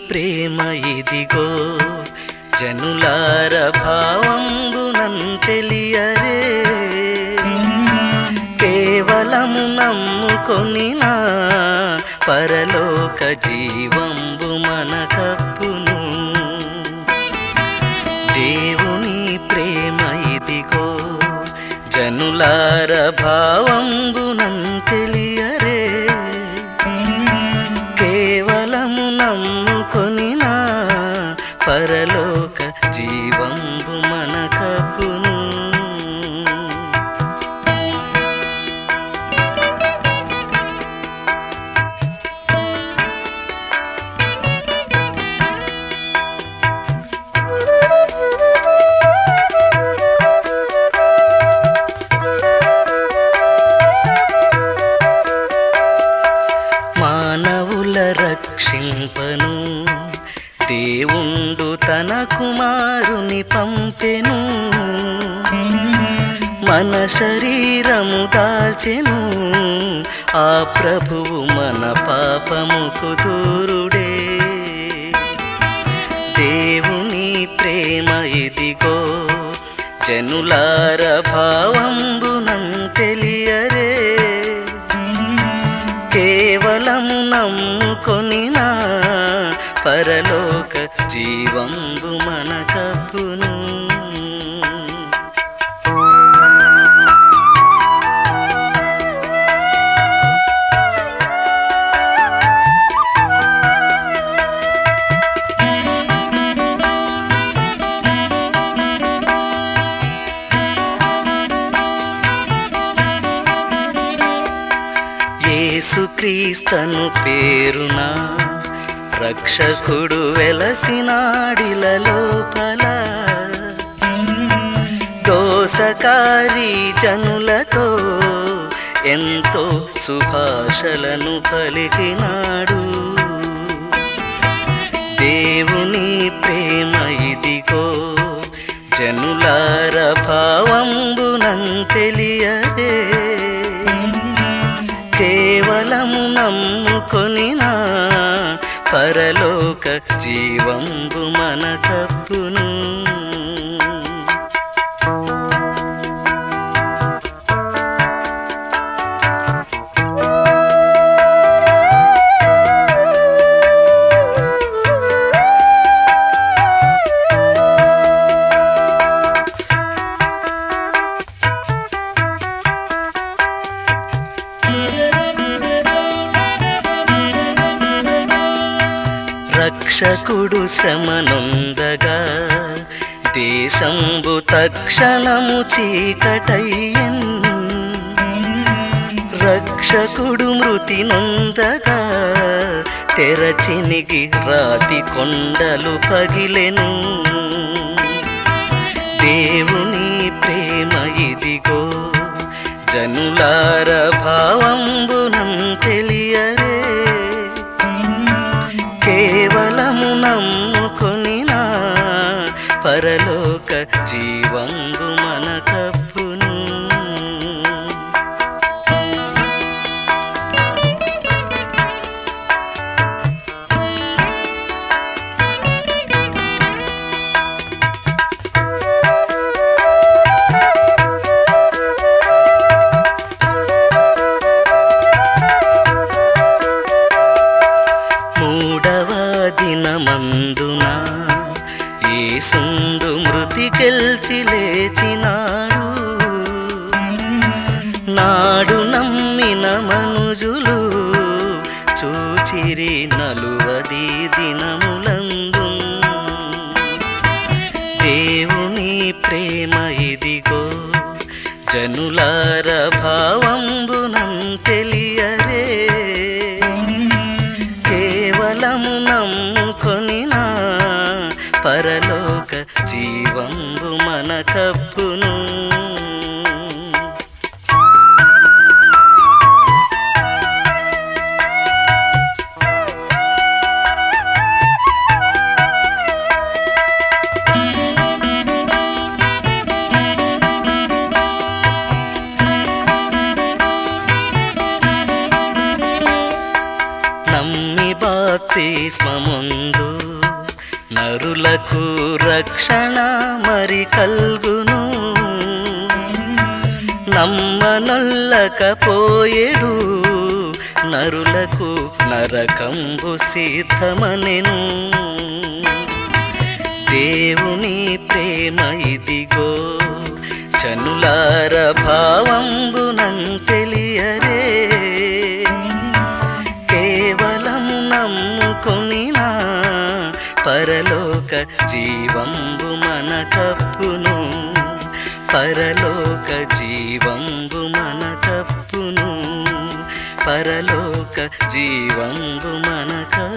ప్రేమ ఇదిగో జనులార భావంబునం తెలియరే కేవలము నమ్ముకొనినా పరలోక జీవంబు మన కప్పును దేవుని ప్రేమ ఇదిగో జనులార భావంబునం తెలియరే కేవలము నమ్ముకొనినా పరలోక జీవంబు మన కప్పును మానవుల రక్షింపను దేవుండు తన కుమారుని పంపెను మన శరీరము దాల్చెను ఆ ప్రభువు మన పాపముకు దూరుడే దేవుని ప్రేమ ఇదిగో జనులార భావంబునం తెలియరే కేవలము నమ్ముకొనినా పరలోక జీవంబు మన కప్పును యేసుక్రీస్తను పేరున రక్షకుడు వెలసినాడిల లోపల దోసకారి జనులతో ఎంతో సుభాషలను పలికినాడు దేవుని ప్రేమ ఇదిగో జనులార భావంబునం తెలియరే కేవలము నమ్ముకొనినా పరలోక జీవంబు మన కప్పును రక్షకుడు శ్రమనొందగా దేశంబు తక్షణము చీకటయ్యన్ రక్షకుడు మృతి నొందగా తెరచినిగి రాతి కొండలు పగిలెను దేవుని ప్రేమ ఇదిగో జనులార భావంబునం తెలియరే కేవలము నమ్ముకొనినా పరలోక జీవంబు మన కప్పును మూడవ దినమందున ఏసుండు మృతి గెల్చి లేచినాడు నాడు నమ్మిన మనుజులు చూచిరి నలువది దినములందు దేవుని ప్రేమ ఇదిగో జనులార భావంబునం తెలియరే కేవలము నమ్ముకొనినా పరలోక జీవంబు మన కప్పును నమ్మి బాప్తిస్మముందు నరులకు రక్షణ మరి కల్గును నమ్మనొల్లకపోయేడు నరులకు నరకంబు సిద్ధమనెను దేవుని ప్రేమ ఇదిగో చనులార భావంబునం తెలియరే కేవలం నమ్ముకొనినా పరలోక జీవంబు మన కప్పును పరలోక జీవంబు మన కప్పును పరలోక జీవంబు మన కప్పును